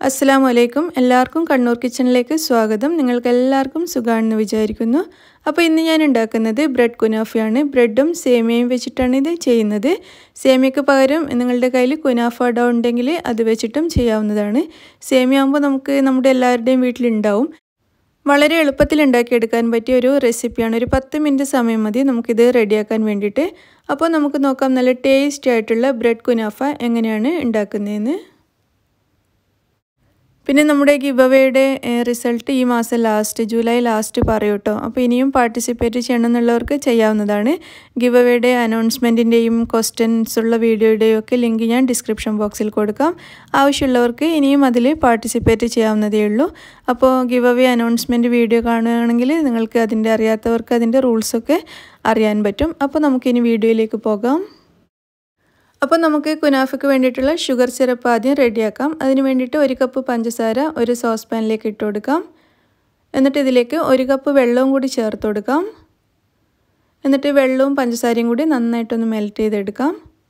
അസ്സലാമു അലൈക്കും എല്ലാവർക്കും കണ്ണൂർ കിച്ചണിലേക്ക് സ്വാഗതം നിങ്ങൾക്ക് എല്ലാവർക്കും സുഖമാണെന്ന് വിചാരിക്കുന്നു അപ്പോൾ ഇന്ന് ഞാൻ ഉണ്ടാക്കുന്നത് ബ്രെഡ് കുനാഫയാണ് ബ്രെഡും സേമിയയും വെച്ചിട്ടാണ് ഇത് ചെയ്യുന്നത് സേമിയക്ക് പകരം നിങ്ങളുടെ കയ്യിൽ കുനാഫ ഡോ ഉണ്ടെങ്കിൽ അത് വെച്ചിട്ടും ചെയ്യാവുന്നതാണ് സേമിയ ആകുമ്പോൾ നമുക്ക് നമ്മുടെ എല്ലാവരുടെയും വീട്ടിലുണ്ടാവും വളരെ എളുപ്പത്തിൽ ഉണ്ടാക്കിയെടുക്കാൻ പറ്റിയ ഒരു റെസിപ്പിയാണ് ഒരു പത്ത് മിനിറ്റ് സമയം മതി നമുക്കിത് റെഡിയാക്കാൻ വേണ്ടിയിട്ട് അപ്പോൾ നമുക്ക് നോക്കാം നല്ല ടേസ്റ്റി ആയിട്ടുള്ള ബ്രെഡ് കുനാഫ എങ്ങനെയാണ് ഉണ്ടാക്കുന്നതെന്ന് പിന്നെ നമ്മുടെ ഗിവ് അവയുടെ റിസൾട്ട് ഈ മാസം ലാസ്റ്റ് ജൂലൈ ലാസ്റ്റ് പറയൂ കേട്ടോ അപ്പോൾ ഇനിയും പാർട്ടിസിപ്പേറ്റ് ചെയ്യണം എന്നുള്ളവർക്ക് ചെയ്യാവുന്നതാണ് ഗിവ് അവയുടെ അനൗൺസ്മെൻറ്റിൻ്റെയും ക്വസ്റ്റ്യൻസ് ഉള്ള വീഡിയോയുടെയും ഒക്കെ ലിങ്ക് ഞാൻ ഡിസ്ക്രിപ്ഷൻ ബോക്സിൽ കൊടുക്കാം ആവശ്യമുള്ളവർക്ക് ഇനിയും അതിൽ പാർട്ടിസിപ്പേറ്റ് ചെയ്യാവുന്നതേ ഉള്ളൂ അപ്പോൾ ഗിവ് അവേ അനൗൺസ്മെൻറ്റ് വീഡിയോ കാണുകയാണെങ്കിൽ നിങ്ങൾക്ക് അതിൻ്റെ അറിയാത്തവർക്ക് അതിൻ്റെ റൂൾസൊക്കെ അറിയാൻ പറ്റും അപ്പോൾ നമുക്കിനി വീഡിയോയിലേക്ക് പോകാം അപ്പോൾ നമുക്ക് കുനാഫയ്ക്ക് വേണ്ടിയിട്ടുള്ള ഷുഗർ സിറപ്പ് ആദ്യം റെഡിയാക്കാം അതിന് വേണ്ടിയിട്ട് ഒരു കപ്പ് പഞ്ചസാര ഒരു സോസ് പാനിലേക്ക് ഇട്ട് കൊടുക്കാം എന്നിട്ട് ഇതിലേക്ക് ഒരു കപ്പ് വെള്ളവും കൂടി ചേർത്ത് കൊടുക്കാം എന്നിട്ട് വെള്ളവും പഞ്ചസാരയും കൂടി നന്നായിട്ടൊന്ന് മെൽറ്റ് ചെയ്തെടുക്കാം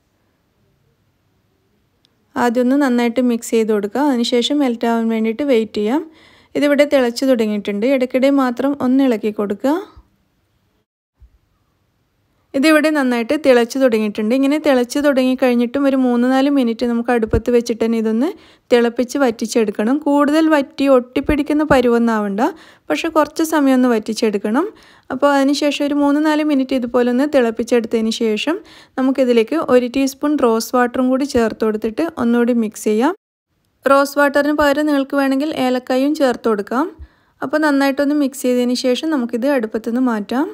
ആദ്യം ഒന്ന് നന്നായിട്ട് മിക്സ് ചെയ്ത് കൊടുക്കുക അതിനുശേഷം മെൽറ്റ് ആവാൻ വേണ്ടിയിട്ട് വെയിറ്റ് ചെയ്യാം ഇതിവിടെ തിളച്ച് തുടങ്ങിയിട്ടുണ്ട് ഇടയ്ക്കിടെ മാത്രം ഒന്ന് ഇളക്കി കൊടുക്കുക ഇതിവിടെ നന്നായിട്ട് തിളച്ച് തുടങ്ങിയിട്ടുണ്ട് ഇങ്ങനെ തിളച്ച് തുടങ്ങി കഴിഞ്ഞിട്ടും ഒരു മൂന്ന് നാല് മിനിറ്റ് നമുക്ക് അടുപ്പത്ത് വെച്ചിട്ട് തന്നെ ഇതൊന്ന് തിളപ്പിച്ച് വറ്റിച്ചെടുക്കണം കൂടുതൽ വറ്റി ഒട്ടിപ്പിടിക്കുന്ന പരുവൊന്നാവണ്ട പക്ഷേ കുറച്ച് സമയം ഒന്ന് വറ്റിച്ചെടുക്കണം അപ്പോൾ അതിനുശേഷം ഒരു മൂന്ന് നാല് മിനിറ്റ് ഇതുപോലെ ഒന്ന് തിളപ്പിച്ചെടുത്തതിന് ശേഷം നമുക്കിതിലേക്ക് ഒരു ടീസ്പൂൺ റോസ് വാട്ടറും കൂടി ചേർത്ത് കൊടുത്തിട്ട് ഒന്നുകൂടി മിക്സ് ചെയ്യാം റോസ് വാട്ടറിന് പകരം നിങ്ങൾക്ക് വേണമെങ്കിൽ ഏലക്കായും ചേർത്ത് കൊടുക്കാം അപ്പോൾ നന്നായിട്ടൊന്ന് മിക്സ് ചെയ്തതിന് ശേഷം നമുക്കിത് അടുപ്പത്തുനിന്ന് മാറ്റാം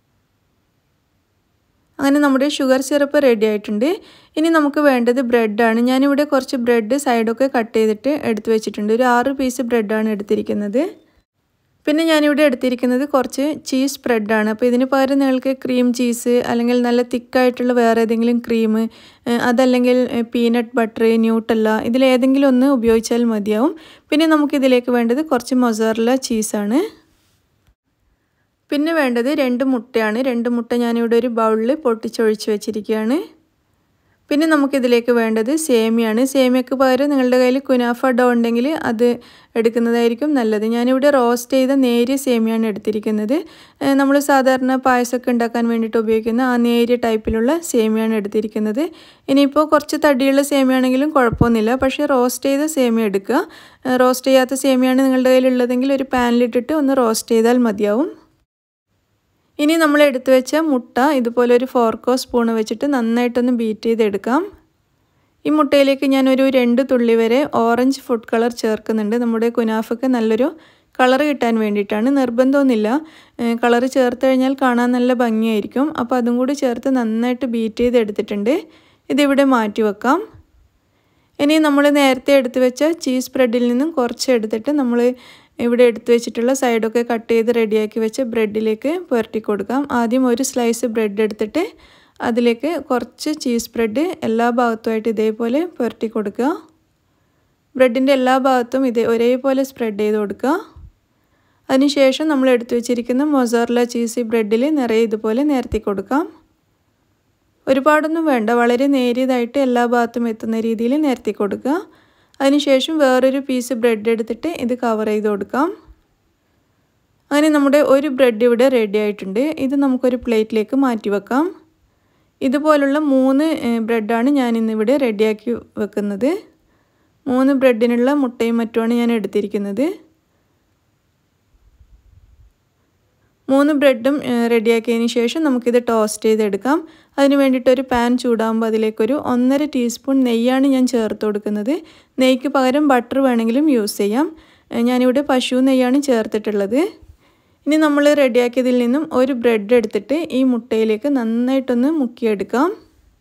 അങ്ങനെ നമ്മുടെ ഷുഗർ സിറപ്പ് റെഡി ആയിട്ടുണ്ട് ഇനി നമുക്ക് വേണ്ടത് ബ്രെഡാണ് ഞാനിവിടെ കുറച്ച് ബ്രെഡ് സൈഡൊക്കെ കട്ട് ചെയ്തിട്ട് എടുത്തു വെച്ചിട്ടുണ്ട് ഒരു ആറ് പീസ് ബ്രെഡാണ് എടുത്തിരിക്കുന്നത് പിന്നെ ഞാനിവിടെ എടുത്തിരിക്കുന്നത് കുറച്ച് ചീസ് ബ്രെഡാണ് അപ്പോൾ ഇതിന് പകരം നിങ്ങൾക്ക് ക്രീം ചീസ് അല്ലെങ്കിൽ നല്ല തിക്കായിട്ടുള്ള വേറെ ഏതെങ്കിലും ക്രീം അതല്ലെങ്കിൽ പീനട്ട് ബട്ടർ ന്യൂട്ടല്ല ഇതിലേതെങ്കിലും ഒന്ന് ഉപയോഗിച്ചാൽ മതിയാവും പിന്നെ നമുക്കിതിലേക്ക് വേണ്ടത് കുറച്ച് മൊസറല ചീസാണ് പിന്നെ വേണ്ടത് രണ്ട് മുട്ടയാണ് രണ്ട് മുട്ട ഞാനിവിടെ ഒരു ബൗളിൽ പൊട്ടിച്ചൊഴിച്ച് വെച്ചിരിക്കുകയാണ് പിന്നെ നമുക്കിതിലേക്ക് വേണ്ടത് സേമിയാണ് സേമിയക്ക് പകരം നിങ്ങളുടെ കയ്യിൽ കുനാഫ ഡോ ഉണ്ടെങ്കിൽ അത് എടുക്കുന്നതായിരിക്കും നല്ലത് ഞാനിവിടെ റോസ്റ്റ് ചെയ്ത നേരിയ സേമിയാണ് എടുത്തിരിക്കുന്നത് നമ്മൾ സാധാരണ പായസമൊക്കെ ഉണ്ടാക്കാൻ വേണ്ടിയിട്ട് ഉപയോഗിക്കുന്ന ആ നേരിയ ടൈപ്പിലുള്ള സേമിയാണ് എടുത്തിരിക്കുന്നത് ഇനിയിപ്പോൾ കുറച്ച് തടിയുള്ള സേമിയാണെങ്കിലും കുഴപ്പമൊന്നുമില്ല പക്ഷേ റോസ്റ്റ് ചെയ്ത സേമിയ എടുക്കുക റോസ്റ്റ് ചെയ്യാത്ത സേമിയാണ് നിങ്ങളുടെ കയ്യിലുള്ളതെങ്കിൽ ഒരു പാനിലിട്ടിട്ട് ഒന്ന് റോസ്റ്റ് ചെയ്താൽ മതിയാവും ഇനി നമ്മൾ എടുത്തു വെച്ച മുട്ട ഇതുപോലെ ഒരു ഫോർക്കോ സ്പൂണ് വെച്ചിട്ട് നന്നായിട്ടൊന്ന് ബീറ്റ് ചെയ്തെടുക്കാം ഈ മുട്ടയിലേക്ക് ഞാനൊരു രണ്ട് തുള്ളി വരെ ഓറഞ്ച് ഫുഡ് കളർ ചേർക്കുന്നുണ്ട് നമ്മുടെ കുനാഫയ്ക്ക് നല്ലൊരു കളർ കിട്ടാൻ വേണ്ടിയിട്ടാണ് നിർബന്ധമൊന്നുമില്ല കളർ ചേർത്ത് കഴിഞ്ഞാൽ കാണാൻ നല്ല ഭംഗിയായിരിക്കും അപ്പോൾ അതും കൂടി ചേർത്ത് നന്നായിട്ട് ബീറ്റ് ചെയ്തെടുത്തിട്ടുണ്ട് ഇതിവിടെ മാറ്റി വെക്കാം ഇനി നമ്മൾ നേരത്തെ എടുത്തു വെച്ച ചീസ് ബ്രെഡിൽ നിന്നും കുറച്ച് എടുത്തിട്ട് നമ്മൾ ഇവിടെ എടുത്തു വെച്ചിട്ടുള്ള സൈഡൊക്കെ കട്ട് ചെയ്ത് റെഡിയാക്കി വെച്ച് ബ്രെഡിലേക്ക് പുരട്ടി കൊടുക്കാം ആദ്യം ഒരു സ്ലൈസ് ബ്രെഡ് എടുത്തിട്ട് അതിലേക്ക് കുറച്ച് ചീസ് ബ്രെഡ് എല്ലാ ഭാഗത്തുമായിട്ട് ഇതേപോലെ പുരട്ടി കൊടുക്കുക ബ്രെഡിൻ്റെ എല്ലാ ഭാഗത്തും ഇതേ ഒരേപോലെ സ്പ്രെഡ് ചെയ്ത് കൊടുക്കുക അതിനുശേഷം നമ്മൾ എടുത്തു വെച്ചിരിക്കുന്ന മൊസോർല ചീസി ബ്രെഡിൽ നിറയെ ഇതുപോലെ നിരത്തി കൊടുക്കാം ഒരുപാടൊന്നും വേണ്ട വളരെ നേരിയതായിട്ട് എല്ലാ ഭാഗത്തും എത്തുന്ന രീതിയിൽ നിരത്തി കൊടുക്കുക അതിനുശേഷം വേറൊരു പീസ് ബ്രെഡ് എടുത്തിട്ട് ഇത് കവർ ചെയ്ത് കൊടുക്കാം അങ്ങനെ നമ്മുടെ ഒരു ബ്രെഡ് ഇവിടെ റെഡി ആയിട്ടുണ്ട് ഇത് നമുക്കൊരു പ്ലേറ്റിലേക്ക് മാറ്റി വെക്കാം ഇതുപോലുള്ള മൂന്ന് ബ്രെഡാണ് ഞാൻ ഇന്നിവിടെ റെഡിയാക്കി വെക്കുന്നത് മൂന്ന് ബ്രെഡിനുള്ള മുട്ടയും മറ്റുമാണ് ഞാൻ എടുത്തിരിക്കുന്നത് മൂന്ന് ബ്രെഡും റെഡിയാക്കിയതിന് ശേഷം നമുക്കിത് ടോസ്റ്റ് ചെയ്തെടുക്കാം അതിന് വേണ്ടിയിട്ട് ഒരു പാൻ ചൂടാകുമ്പോൾ അതിലേക്കൊരു ഒന്നര ടീസ്പൂൺ നെയ്യാണ് ഞാൻ ചേർത്ത് കൊടുക്കുന്നത് നെയ്ക്ക് പകരം ബട്ടർ വേണമെങ്കിലും യൂസ് ചെയ്യാം ഞാനിവിടെ പശു നെയ്യാണ് ചേർത്തിട്ടുള്ളത് ഇനി നമ്മൾ റെഡിയാക്കിയതിൽ നിന്നും ഒരു ബ്രെഡ് എടുത്തിട്ട് ഈ മുട്ടയിലേക്ക് നന്നായിട്ടൊന്ന് മുക്കിയെടുക്കാം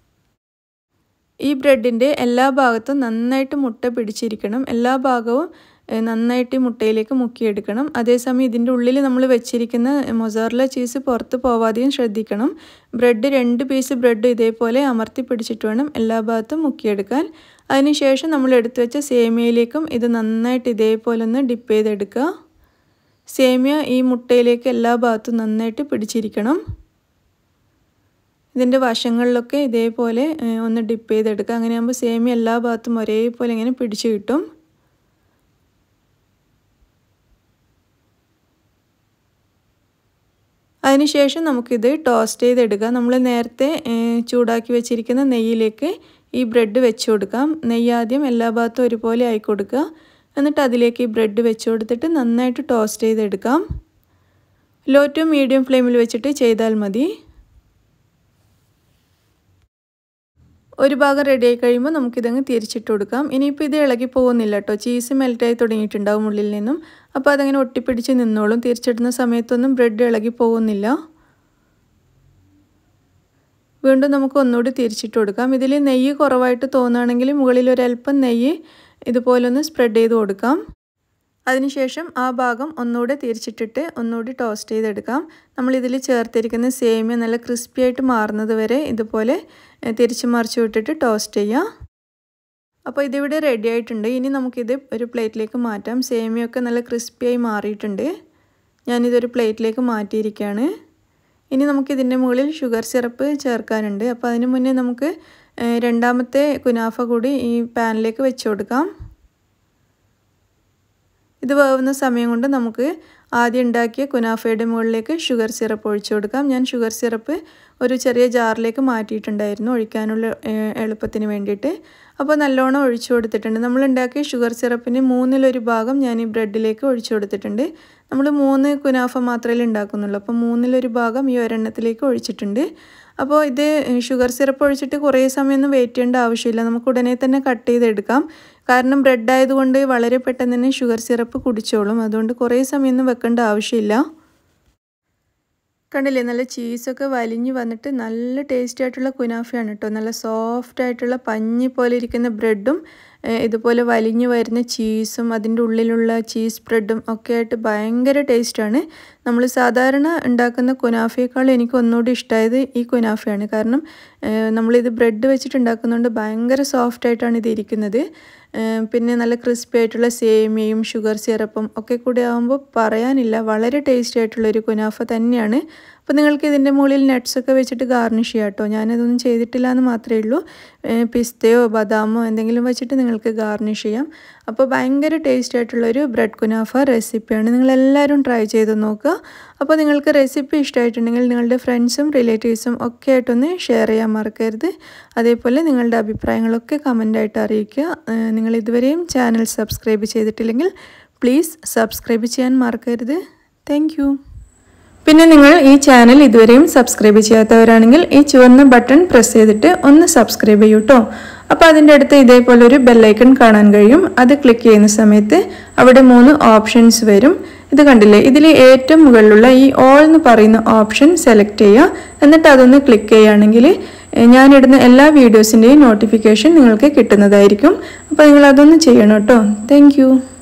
ഈ ബ്രെഡിൻ്റെ എല്ലാ ഭാഗത്തും നന്നായിട്ട് മുട്ട പിടിച്ചിരിക്കണം എല്ലാ ഭാഗവും നന്നായിട്ട് ഈ മുട്ടയിലേക്ക് മുക്കിയെടുക്കണം അതേസമയം ഇതിൻ്റെ ഉള്ളിൽ നമ്മൾ വെച്ചിരിക്കുന്ന മൊസാർല ചീസ് പുറത്ത് പോവാതെയും ശ്രദ്ധിക്കണം ബ്രെഡ് രണ്ട് പീസ് ബ്രെഡ് ഇതേപോലെ അമർത്തി പിടിച്ചിട്ട് വേണം എല്ലാ ഭാഗത്തും മുക്കിയെടുക്കാൻ അതിനുശേഷം നമ്മൾ എടുത്തു വെച്ച സേമിയയിലേക്കും ഇത് നന്നായിട്ട് ഇതേപോലെ ഒന്ന് ഡിപ്പ് ചെയ്തെടുക്കുക സേമിയ ഈ മുട്ടയിലേക്ക് എല്ലാ ഭാഗത്തും നന്നായിട്ട് പിടിച്ചിരിക്കണം ഇതിൻ്റെ വശങ്ങളിലൊക്കെ ഇതേപോലെ ഒന്ന് ഡിപ്പ് ചെയ്തെടുക്കുക അങ്ങനെയാകുമ്പോൾ സേമിയ എല്ലാ ഭാഗത്തും ഒരേപോലെ ഇങ്ങനെ പിടിച്ച് കിട്ടും അതിനുശേഷം നമുക്കിത് ടോസ്റ്റ് ചെയ്തെടുക്കാം നമ്മൾ നേരത്തെ ചൂടാക്കി വെച്ചിരിക്കുന്ന നെയ്യിലേക്ക് ഈ ബ്രെഡ് വെച്ച് കൊടുക്കാം നെയ്യ് ആദ്യം എല്ലാ ഭാഗത്തും ഒരുപോലെ ആയി കൊടുക്കുക എന്നിട്ട് അതിലേക്ക് ഈ ബ്രെഡ് വെച്ച് കൊടുത്തിട്ട് നന്നായിട്ട് ടോസ്റ്റ് ചെയ്തെടുക്കാം ലോ ടു മീഡിയം ഫ്ലെയിമിൽ വെച്ചിട്ട് ചെയ്താൽ മതി ഒരു ഭാഗം റെഡി ആയി കഴിയുമ്പോൾ നമുക്കിതങ്ങ് തിരിച്ചിട്ട് കൊടുക്കാം ഇനിയിപ്പോൾ ഇത് ഇളകി പോകുന്നില്ല കേട്ടോ ചീസ് മെൽറ്റായി തുടങ്ങിയിട്ടുണ്ടാവും ഉള്ളിൽ നിന്നും അപ്പോൾ അതങ്ങനെ ഒട്ടിപ്പിടിച്ച് നിന്നോളും തിരിച്ചിടുന്ന സമയത്തൊന്നും ബ്രെഡ് ഇളകി പോകുന്നില്ല വീണ്ടും നമുക്ക് ഒന്നുകൂടി തിരിച്ചിട്ട് കൊടുക്കാം ഇതിൽ നെയ്യ് കുറവായിട്ട് തോന്നുകയാണെങ്കിൽ മുകളിൽ ഒരല്പം നെയ്യ് ഇതുപോലൊന്ന് സ്പ്രെഡ് ചെയ്ത് കൊടുക്കാം അതിനുശേഷം ആ ഭാഗം ഒന്നുകൂടെ തിരിച്ചിട്ടിട്ട് ഒന്നുകൂടി ടോസ്റ്റ് ചെയ്തെടുക്കാം നമ്മളിതിൽ ചേർത്തിരിക്കുന്ന സേമിയ നല്ല ക്രിസ്പി ആയിട്ട് മാറുന്നത് വരെ ഇതുപോലെ തിരിച്ച് മറിച്ച് വിട്ടിട്ട് ടോസ്റ്റ് ചെയ്യാം അപ്പോൾ ഇതിവിടെ റെഡി ആയിട്ടുണ്ട് ഇനി നമുക്കിത് ഒരു പ്ലേറ്റിലേക്ക് മാറ്റാം സേമിയൊക്കെ നല്ല ക്രിസ്പിയായി മാറിയിട്ടുണ്ട് ഞാനിതൊരു പ്ലേറ്റിലേക്ക് മാറ്റിയിരിക്കുകയാണ് ഇനി നമുക്കിതിൻ്റെ മുകളിൽ ഷുഗർ സിറപ്പ് ചേർക്കാനുണ്ട് അപ്പോൾ അതിന് മുന്നേ നമുക്ക് രണ്ടാമത്തെ കുനാഫ കൂടി ഈ പാനിലേക്ക് വെച്ച് കൊടുക്കാം ഇത് വേവുന്ന സമയം കൊണ്ട് നമുക്ക് ആദ്യം ഉണ്ടാക്കിയ കുനാഫയുടെ മുകളിലേക്ക് ഷുഗർ സിറപ്പ് ഒഴിച്ചു കൊടുക്കാം ഞാൻ ഷുഗർ സിറപ്പ് ഒരു ചെറിയ ജാറിലേക്ക് മാറ്റിയിട്ടുണ്ടായിരുന്നു ഒഴിക്കാനുള്ള എളുപ്പത്തിന് വേണ്ടിയിട്ട് അപ്പോൾ നല്ലോണം ഒഴിച്ചു കൊടുത്തിട്ടുണ്ട് നമ്മൾ ഉണ്ടാക്കിയ ഷുഗർ സിറപ്പിന് മൂന്നിലൊരു ഭാഗം ഞാൻ ഈ ബ്രെഡിലേക്ക് ഒഴിച്ചു കൊടുത്തിട്ടുണ്ട് നമ്മൾ മൂന്ന് കുനാഫ മാത്രമേ ഉണ്ടാക്കുന്നുള്ളൂ അപ്പോൾ മൂന്നിലൊരു ഭാഗം ഈ ഒരെണ്ണത്തിലേക്ക് ഒഴിച്ചിട്ടുണ്ട് അപ്പോൾ ഇത് ഷുഗർ സിറപ്പ് ഒഴിച്ചിട്ട് കുറേ സമയമൊന്നും വെയിറ്റ് ചെയ്യേണ്ട ആവശ്യമില്ല നമുക്ക് ഉടനെ തന്നെ കട്ട് ചെയ്തെടുക്കാം കാരണം ബ്രെഡ് ആയതുകൊണ്ട് വളരെ പെട്ടെന്ന് തന്നെ ഷുഗർ സിറപ്പ് കുടിച്ചോളും അതുകൊണ്ട് കുറേ സമയമൊന്നും വെക്കേണ്ട ആവശ്യമില്ല കണ്ടില്ലേ നല്ല ചീസൊക്കെ വലിഞ്ഞ് വന്നിട്ട് നല്ല ടേസ്റ്റി ആയിട്ടുള്ള കുനാഫയാണ് കേട്ടോ നല്ല സോഫ്റ്റ് ആയിട്ടുള്ള പഞ്ഞി പോലെ ഇരിക്കുന്ന ബ്രെഡും ഇതുപോലെ വലിഞ്ഞു വരുന്ന ചീസും അതിൻ്റെ ഉള്ളിലുള്ള ചീസ് ബ്രെഡും ഒക്കെ ആയിട്ട് ഭയങ്കര ടേസ്റ്റാണ് നമ്മൾ സാധാരണ ഉണ്ടാക്കുന്ന കുനാഫയേക്കാൾ എനിക്ക് ഒന്നുകൂടി ഇഷ്ടമായത് ഈ കുനാഫയാണ് കാരണം നമ്മളിത് ബ്രെഡ് വെച്ചിട്ട് ഉണ്ടാക്കുന്നതുകൊണ്ട് ഭയങ്കര സോഫ്റ്റ് ആയിട്ടാണ് ഇത് ഇരിക്കുന്നത് പിന്നെ നല്ല ക്രിസ്പി ആയിട്ടുള്ള സേമിയയും ഷുഗർ സിറപ്പും ഒക്കെ കൂടി ആകുമ്പോൾ പറയാനില്ല വളരെ ടേസ്റ്റി ആയിട്ടുള്ള ഒരു കുനാഫ തന്നെയാണ് അപ്പോൾ നിങ്ങൾക്ക് ഇതിൻ്റെ മുകളിൽ നട്ട്സൊക്കെ വെച്ചിട്ട് ഗാർണിഷ് ചെയ്യാം കേട്ടോ ഞാനതൊന്നും ചെയ്തിട്ടില്ല എന്ന് മാത്രമേ ഉള്ളൂ പിസ്തയോ ബദാമോ എന്തെങ്കിലും വെച്ചിട്ട് നിങ്ങൾക്ക് ഗാർണിഷ് ചെയ്യാം അപ്പോൾ ഭയങ്കര ടേസ്റ്റി ആയിട്ടുള്ളൊരു ബ്രെഡ് കുനാഫ റെസിപ്പിയാണ് നിങ്ങളെല്ലാവരും ട്രൈ ചെയ്ത് നോക്കുക അപ്പോൾ നിങ്ങൾക്ക് റെസിപ്പി ഇഷ്ടമായിട്ടുണ്ടെങ്കിൽ നിങ്ങളുടെ ഫ്രണ്ട്സും റിലേറ്റീവ്സും ഒക്കെ ആയിട്ടൊന്ന് ഷെയർ ചെയ്യാൻ മറക്കരുത് അതേപോലെ നിങ്ങളുടെ അഭിപ്രായങ്ങളൊക്കെ കമൻ്റായിട്ട് അറിയിക്കുക നിങ്ങൾ ഇതുവരെയും ചാനൽ സബ്സ്ക്രൈബ് ചെയ്തിട്ടില്ലെങ്കിൽ പ്ലീസ് സബ്സ്ക്രൈബ് ചെയ്യാൻ മറക്കരുത് താങ്ക് പിന്നെ നിങ്ങൾ ഈ ചാനൽ ഇതുവരെയും സബ്സ്ക്രൈബ് ചെയ്യാത്തവരാണെങ്കിൽ ഈ ചുവന്ന ബട്ടൺ പ്രസ് ചെയ്തിട്ട് ഒന്ന് സബ്സ്ക്രൈബ് ചെയ്യൂ കേട്ടോ അപ്പോൾ അതിൻ്റെ അടുത്ത് ഇതേപോലെ ഒരു ബെല്ലൈക്കൺ കാണാൻ കഴിയും അത് ക്ലിക്ക് ചെയ്യുന്ന സമയത്ത് അവിടെ മൂന്ന് ഓപ്ഷൻസ് വരും ഇത് കണ്ടില്ലേ ഇതിൽ ഏറ്റവും മുകളിലുള്ള ഈ ഓൾ എന്ന് പറയുന്ന ഓപ്ഷൻ സെലക്ട് ചെയ്യുക എന്നിട്ട് അതൊന്ന് ക്ലിക്ക് ചെയ്യുകയാണെങ്കിൽ ഞാനിടുന്ന എല്ലാ വീഡിയോസിൻ്റെയും നോട്ടിഫിക്കേഷൻ നിങ്ങൾക്ക് കിട്ടുന്നതായിരിക്കും അപ്പോൾ നിങ്ങൾ അതൊന്ന് ചെയ്യണം കേട്ടോ താങ്ക്